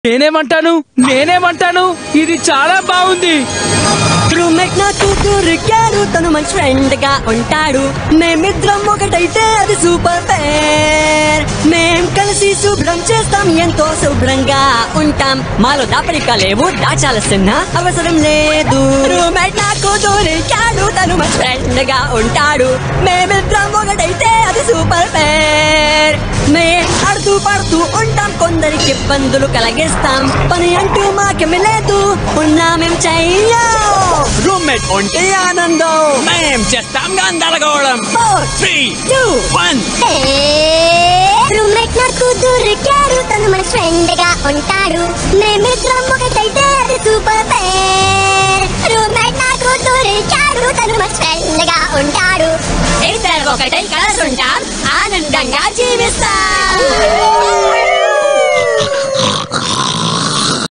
నేనేమంటాను నేనేమంటాను ఇది చాలా బాగుంది రూమ్మేట్ నాకు దొరికాడు తను మంచి ఫ్రెండ్ గా ఉంటాడు మేమిద్దరం ఒకటైతే అది సూపర్ పేర్ మేం కలిసి శుభ్రం చేస్తాం ఎంతో శుభ్రంగా ఉంటాం మాలో దాపరిక లేవు దాచాల్సిన అవసరం లేదు రూమ్మేట్ నాకు దొరికాడు తను మంచి ఫ్రెండ్ గా ఉంటాడు మేమిద్దరం ఒకటైతే అది సూపర్ పేర్ మేం ఆడుతూ పాడుతూ ఉంటాం కొందరికి ఇబ్బందులు కలిగిస్తాం పని అంటూ మాకేమి లేదు ఉన్నా మేం చెయ్యం రూమ్మేట్ ఒంటి ఆనందం మేం చేస్తాం గందరగోళం four three two one roommate నాకు దొరికాడు తను మన ఫ్రెండ్ గా ఉంటాడు మేమిద్దరం ఒకటైతే అది సూపర్ పేర్ రూమ్మేట్ నాకు దొరికాడు తను మన ఫ్రెండ్ గా ఉంటాడు ఇద్దరు ఒకటై కలిసి ఉంటాం ఆనందంగా జీవిస్తాం